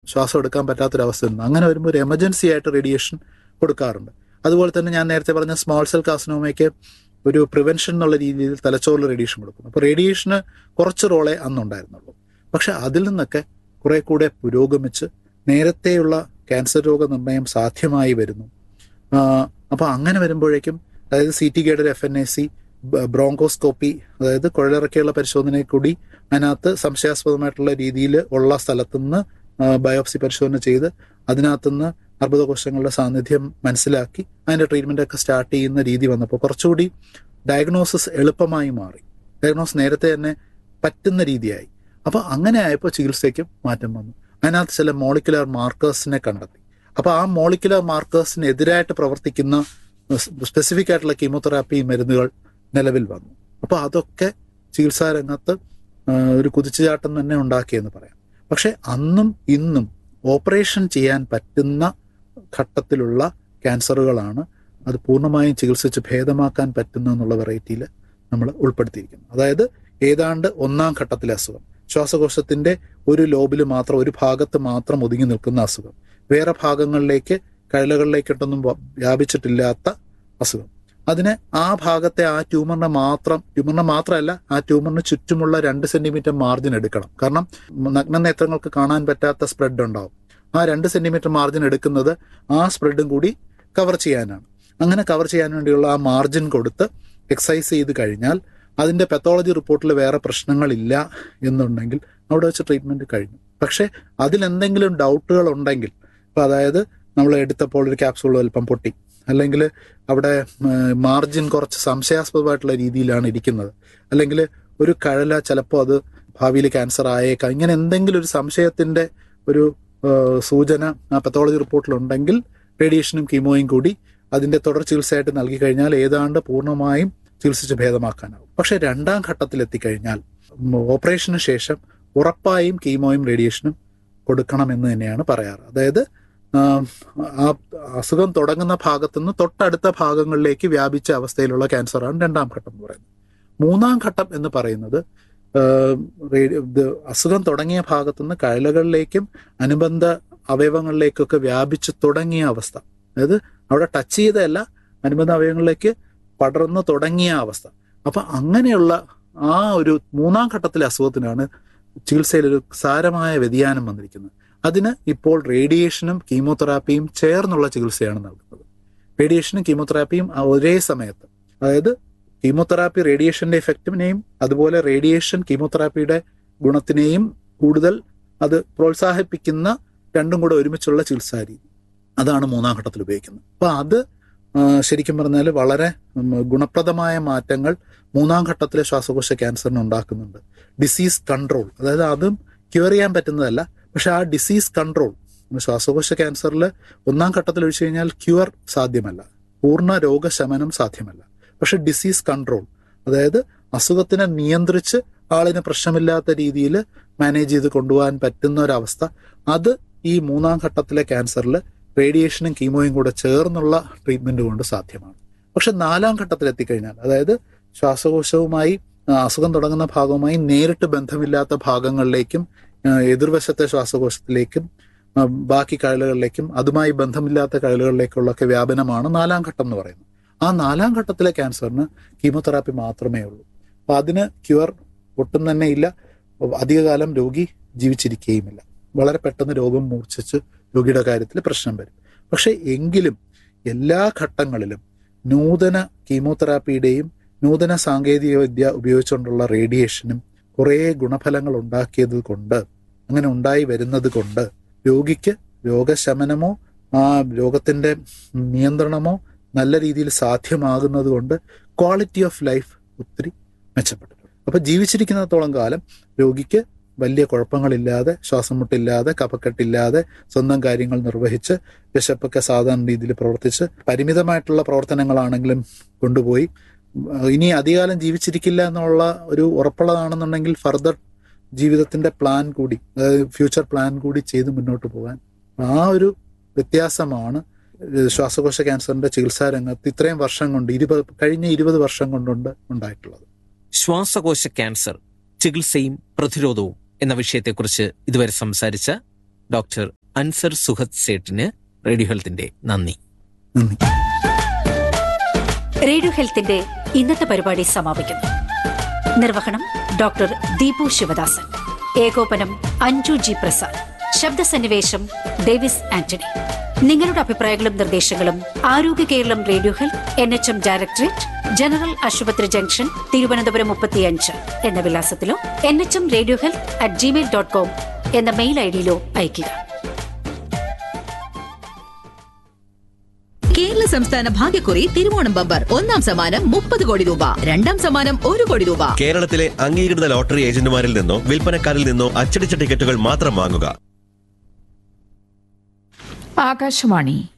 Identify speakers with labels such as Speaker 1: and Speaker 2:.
Speaker 1: ശ്വാസം എടുക്കാൻ പറ്റാത്തൊരവസ്ഥ വരുന്നു അങ്ങനെ വരുമ്പോൾ ഒരു എമർജൻസി ആയിട്ട് റേഡിയേഷൻ കൊടുക്കാറുണ്ട് അതുപോലെ തന്നെ ഞാൻ നേരത്തെ പറഞ്ഞ സ്മോൾ സെൽ കാസിനോമയ്ക്ക് ഒരു പ്രിവെൻഷൻ എന്നുള്ള രീതിയിൽ തലച്ചോറിൽ റേഡിയേഷൻ കൊടുക്കുന്നു അപ്പോൾ റേഡിയേഷന് കുറച്ച് റോളേ അന്നുണ്ടായിരുന്നുള്ളൂ പക്ഷെ അതിൽ നിന്നൊക്കെ കുറെ കൂടെ പുരോഗമിച്ച് നേരത്തെയുള്ള ക്യാൻസർ രോഗനിർണയം സാധ്യമായി വരുന്നു അപ്പോൾ അങ്ങനെ വരുമ്പോഴേക്കും അതായത് C T guided F N A C bronchoscopy അതായത് കുഴലിറക്കിയുള്ള പരിശോധനയിൽ കൂടി അതിനകത്ത് സംശയാസ്പദമായിട്ടുള്ള രീതിയിൽ ഉള്ള സ്ഥലത്തുനിന്ന് ബയോപ്സി പരിശോധന ചെയ്ത് അതിനകത്തുനിന്ന് അർബുദകോശങ്ങളുടെ സാന്നിധ്യം മനസ്സിലാക്കി അതിന്റെ ട്രീറ്റ്മെന്റ് ഒക്കെ സ്റ്റാർട്ട് ചെയ്യുന്ന രീതി വന്നപ്പോൾ കുറച്ചുകൂടി ഡയഗ്നോസിസ് എളുപ്പമായി മാറി ഡയഗ്നോസ് നേരത്തെ തന്നെ പറ്റുന്ന രീതിയായി അപ്പോൾ അങ്ങനെ ആയപ്പോൾ ചികിത്സയ്ക്കും മാറ്റം വന്നു അതിനകത്ത് ചില മോളിക്കുലർ മാർക്കേഴ്സിനെ കണ്ടെത്തി അപ്പോൾ ആ മോളിക്കുലർ മാർക്കേഴ്സിന് എതിരായിട്ട് പ്രവർത്തിക്കുന്ന സ്പെസിഫിക് ആയിട്ടുള്ള കീമോതെറാപ്പി മരുന്നുകൾ നിലവിൽ വന്നു അപ്പോൾ അതൊക്കെ ചികിത്സാ രംഗത്ത് ഒരു കുതിച്ചുചാട്ടം തന്നെ ഉണ്ടാക്കിയെന്ന് പറയാം പക്ഷെ അന്നും ഇന്നും ഓപ്പറേഷൻ ചെയ്യാൻ പറ്റുന്ന ഘട്ടത്തിലുള്ള ക്യാൻസറുകളാണ് അത് പൂർണ്ണമായും ചികിത്സിച്ച് ഭേദമാക്കാൻ പറ്റുന്നു എന്നുള്ള വെറൈറ്റിയിൽ നമ്മൾ ഉൾപ്പെടുത്തിയിരിക്കുന്നു അതായത് ഏതാണ്ട് ഒന്നാം ഘട്ടത്തിലെ അസുഖം ശ്വാസകോശത്തിന്റെ ഒരു ലോബിൽ മാത്രം ഒരു ഭാഗത്ത് മാത്രം ഒതുങ്ങി നിൽക്കുന്ന അസുഖം വേറെ ഭാഗങ്ങളിലേക്ക് കഴലകളിലേക്കിട്ടൊന്നും വ്യാപിച്ചിട്ടില്ലാത്ത അസുഖം അതിന് ആ ഭാഗത്തെ ആ ട്യൂമറിനെ മാത്രം ട്യൂമറിനെ മാത്രമല്ല ആ ട്യൂമറിന് ചുറ്റുമുള്ള രണ്ട് സെന്റിമീറ്റർ മാർജിൻ എടുക്കണം കാരണം നഗ്ന നേത്രങ്ങൾക്ക് കാണാൻ പറ്റാത്ത സ്പ്രെഡ് ഉണ്ടാവും ആ രണ്ട് സെന്റിമീറ്റർ മാർജിൻ എടുക്കുന്നത് ആ സ്പ്രെഡും കൂടി കവർ ചെയ്യാനാണ് അങ്ങനെ കവർ ചെയ്യാൻ വേണ്ടിയുള്ള ആ മാർജിൻ കൊടുത്ത് എക്സസൈസ് ചെയ്ത് കഴിഞ്ഞാൽ അതിന്റെ പെത്തോളജി റിപ്പോർട്ടിൽ വേറെ പ്രശ്നങ്ങളില്ല എന്നുണ്ടെങ്കിൽ അവിടെ വെച്ച് ട്രീറ്റ്മെന്റ് കഴിഞ്ഞു പക്ഷെ അതിലെന്തെങ്കിലും ഡൗട്ടുകൾ ഉണ്ടെങ്കിൽ ഇപ്പൊ അതായത് നമ്മൾ എടുത്തപ്പോൾ ഒരു ക്യാപ്സൂൾ വലുപ്പം പൊട്ടി അല്ലെങ്കിൽ അവിടെ മാർജിൻ കുറച്ച് സംശയാസ്പദമായിട്ടുള്ള രീതിയിലാണ് ഇരിക്കുന്നത് അല്ലെങ്കിൽ ഒരു കഴല ചിലപ്പോൾ അത് ഭാവിയിൽ ക്യാൻസർ ആയേക്കാം ഇങ്ങനെ എന്തെങ്കിലും ഒരു സംശയത്തിന്റെ ഒരു സൂചന ആ പത്തോളജി റിപ്പോർട്ടിലുണ്ടെങ്കിൽ റേഡിയേഷനും കീമോയും കൂടി അതിന്റെ തുടർ ചികിത്സയായിട്ട് നൽകി കഴിഞ്ഞാൽ ഏതാണ്ട് പൂർണ്ണമായും ചികിത്സിച്ച് ഭേദമാക്കാനാവും പക്ഷെ രണ്ടാം ഘട്ടത്തിൽ എത്തിക്കഴിഞ്ഞാൽ ഓപ്പറേഷന് ശേഷം ഉറപ്പായും കീമോയും റേഡിയേഷനും കൊടുക്കണമെന്ന് തന്നെയാണ് പറയാറ് അതായത് ആ അസുഖം തുടങ്ങുന്ന ഭാഗത്തുനിന്ന് തൊട്ടടുത്ത ഭാഗങ്ങളിലേക്ക് വ്യാപിച്ച അവസ്ഥയിലുള്ള ക്യാൻസറാണ് രണ്ടാം ഘട്ടം എന്ന് പറയുന്നത് മൂന്നാം ഘട്ടം എന്ന് പറയുന്നത് അസുഖം തുടങ്ങിയ ഭാഗത്തുനിന്ന് കഴലകളിലേക്കും അനുബന്ധ അവയവങ്ങളിലേക്കൊക്കെ വ്യാപിച്ചു തുടങ്ങിയ അവസ്ഥ അതായത് അവിടെ ടച്ച് ചെയ്തതല്ല അനുബന്ധ അവയവങ്ങളിലേക്ക് പടർന്നു തുടങ്ങിയ അവസ്ഥ അപ്പൊ അങ്ങനെയുള്ള ആ ഒരു മൂന്നാം ഘട്ടത്തിലെ അസുഖത്തിനാണ് ചികിത്സയിൽ ഒരു സാരമായ വ്യതിയാനം വന്നിരിക്കുന്നത് അതിന് ഇപ്പോൾ റേഡിയേഷനും കീമോതെറാപ്പിയും ചേർന്നുള്ള ചികിത്സയാണ് നൽകുന്നത് റേഡിയേഷനും കീമോതെറാപ്പിയും ഒരേ സമയത്ത് അതായത് കീമോതെറാപ്പി റേഡിയേഷന്റെ ഇഫക്റ്റിനെയും അതുപോലെ റേഡിയേഷൻ കീമോതെറാപ്പിയുടെ ഗുണത്തിനെയും കൂടുതൽ അത് പ്രോത്സാഹിപ്പിക്കുന്ന രണ്ടും കൂടെ ഒരുമിച്ചുള്ള ചികിത്സാ രീതി അതാണ് മൂന്നാം ഘട്ടത്തിൽ ഉപയോഗിക്കുന്നത് അപ്പൊ അത് ശരിക്കും പറഞ്ഞാൽ വളരെ ഗുണപ്രദമായ മാറ്റങ്ങൾ മൂന്നാം ഘട്ടത്തിലെ ശ്വാസകോശ ക്യാൻസറിന് ഉണ്ടാക്കുന്നുണ്ട് ഡിസീസ് കൺട്രോൾ അതായത് അതും ക്യൂർ ചെയ്യാൻ പറ്റുന്നതല്ല പക്ഷെ ആ ഡിസീസ് കൺട്രോൾ ശ്വാസകോശ ക്യാൻസറിൽ ഒന്നാം ഘട്ടത്തിൽ ഒഴിച്ചു കഴിഞ്ഞാൽ ക്യൂർ സാധ്യമല്ല പൂർണ്ണ രോഗശമനം സാധ്യമല്ല പക്ഷെ ഡിസീസ് കൺട്രോൾ അതായത് അസുഖത്തിനെ നിയന്ത്രിച്ച് ആളിന് പ്രശ്നമില്ലാത്ത രീതിയിൽ മാനേജ് ചെയ്ത് കൊണ്ടുപോകാൻ പറ്റുന്ന ഒരവസ്ഥ അത് ഈ മൂന്നാം ഘട്ടത്തിലെ ക്യാൻസറിൽ റേഡിയേഷനും കീമോയും കൂടെ ചേർന്നുള്ള ട്രീറ്റ്മെന്റ് കൊണ്ട് സാധ്യമാണ് പക്ഷെ നാലാം ഘട്ടത്തിൽ എത്തിക്കഴിഞ്ഞാൽ അതായത് ശ്വാസകോശവുമായി അസുഖം തുടങ്ങുന്ന ഭാഗവുമായി നേരിട്ട് ബന്ധമില്ലാത്ത ഭാഗങ്ങളിലേക്കും എതിർവശത്തെ ശ്വാസകോശത്തിലേക്കും ബാക്കി കഴലുകളിലേക്കും അതുമായി ബന്ധമില്ലാത്ത കഴലുകളിലേക്കുള്ളൊക്കെ വ്യാപനമാണ് നാലാം ഘട്ടം എന്ന് പറയുന്നത് ആ നാലാം ഘട്ടത്തിലെ ക്യാൻസറിന് കീമോതെറാപ്പി മാത്രമേ ഉള്ളൂ അപ്പൊ അതിന് ക്യൂർ ഒട്ടും തന്നെ ഇല്ല അധികകാലം രോഗി ജീവിച്ചിരിക്കുകയുമില്ല വളരെ പെട്ടെന്ന് രോഗം മൂർച്ഛിച്ച് രോഗിയുടെ കാര്യത്തിൽ പ്രശ്നം വരും പക്ഷെ എങ്കിലും എല്ലാ ഘട്ടങ്ങളിലും നൂതന കീമോതെറാപ്പിയുടെയും നൂതന സാങ്കേതിക വിദ്യ ഉപയോഗിച്ചുകൊണ്ടുള്ള റേഡിയേഷനും കുറേ ഗുണഫലങ്ങൾ ഉണ്ടാക്കിയത് കൊണ്ട് അങ്ങനെ ഉണ്ടായി വരുന്നത് കൊണ്ട് രോഗിക്ക് രോഗശമനമോ ആ രോഗത്തിന്റെ നിയന്ത്രണമോ നല്ല രീതിയിൽ സാധ്യമാകുന്നത് കൊണ്ട് ക്വാളിറ്റി ഓഫ് ലൈഫ് ഒത്തിരി മെച്ചപ്പെട്ടിട്ടുണ്ട് അപ്പൊ ജീവിച്ചിരിക്കുന്നിടത്തോളം കാലം രോഗിക്ക് വലിയ കുഴപ്പങ്ങളില്ലാതെ ശ്വാസം മുട്ടില്ലാതെ കഫക്കെട്ടില്ലാതെ സ്വന്തം കാര്യങ്ങൾ നിർവഹിച്ച് വിശപ്പൊക്കെ സാധാരണ രീതിയിൽ പ്രവർത്തിച്ച് പരിമിതമായിട്ടുള്ള പ്രവർത്തനങ്ങളാണെങ്കിലും കൊണ്ടുപോയി ഇനി അധികാലം ജീവിച്ചിരിക്കില്ല എന്നുള്ള ഒരു ഉറപ്പുള്ളതാണെന്നുണ്ടെങ്കിൽ ഫർദർ ജീവിതത്തിന്റെ പ്ലാൻ കൂടി അതായത് ഫ്യൂച്ചർ പ്ലാൻ കൂടി ചെയ്ത് മുന്നോട്ട് പോകാൻ ആ ഒരു വ്യത്യാസമാണ് ശ്വാസകോശ ക്യാൻസറിന്റെ ചികിത്സാ രംഗത്ത് ഇത്രയും വർഷം കൊണ്ട് ഇരുപത് കഴിഞ്ഞ ഇരുപത് വർഷം കൊണ്ടുണ്ട് ഉണ്ടായിട്ടുള്ളത്
Speaker 2: ശ്വാസകോശ ക്യാൻസർ ചികിത്സയും പ്രതിരോധവും എന്ന വിഷയത്തെക്കുറിച്ച് ഇതുവരെ സംസാരിച്ച ഡോക്ടർ അൻസർ സുഹദ് സേട്ടിന് റേഡിയോ ഹെൽത്തിന്റെ നന്ദി
Speaker 1: നന്ദി
Speaker 3: റേഡിയോ ഹെൽത്തിന്റെ ഇന്നത്തെ പരിപാടി സമാപിക്കുന്നു നിർവഹണം ഡോക്ടർ ദീപു ശിവദാസൻ ഏകോപനം അഞ്ജു ജി പ്രസാദ് ശബ്ദസന്നിവേശം ഡേവിസ് ആന്റണി നിങ്ങളുടെ അഭിപ്രായങ്ങളും നിർദ്ദേശങ്ങളും Arogya Keralam radio health N H M directorate general ആശുപത്രി ജംഗ്ഷൻ തിരുവനന്തപുരം മുപ്പത്തിയഞ്ച് എന്ന വിലാസത്തിലോ N H M radio health at Gmail dot com എന്ന മെയിൽ ഐ ഡിയിലോ അയയ്ക്കുക
Speaker 4: കേരള സംസ്ഥാന ഭാഗ്യക്കുറി തിരുവോണം ബമ്പർ ഒന്നാം സമ്മാനം മുപ്പത് കോടി രൂപ രണ്ടാം സമ്മാനം ഒരു കോടി രൂപ
Speaker 5: കേരളത്തിലെ അംഗീകൃത ലോട്ടറി ഏജന്റുമാരിൽ നിന്നോ വിൽപ്പനക്കാരിൽ നിന്നോ അച്ചടിച്ച ടിക്കറ്റുകൾ മാത്രം വാങ്ങുക
Speaker 6: ആകാശവാണി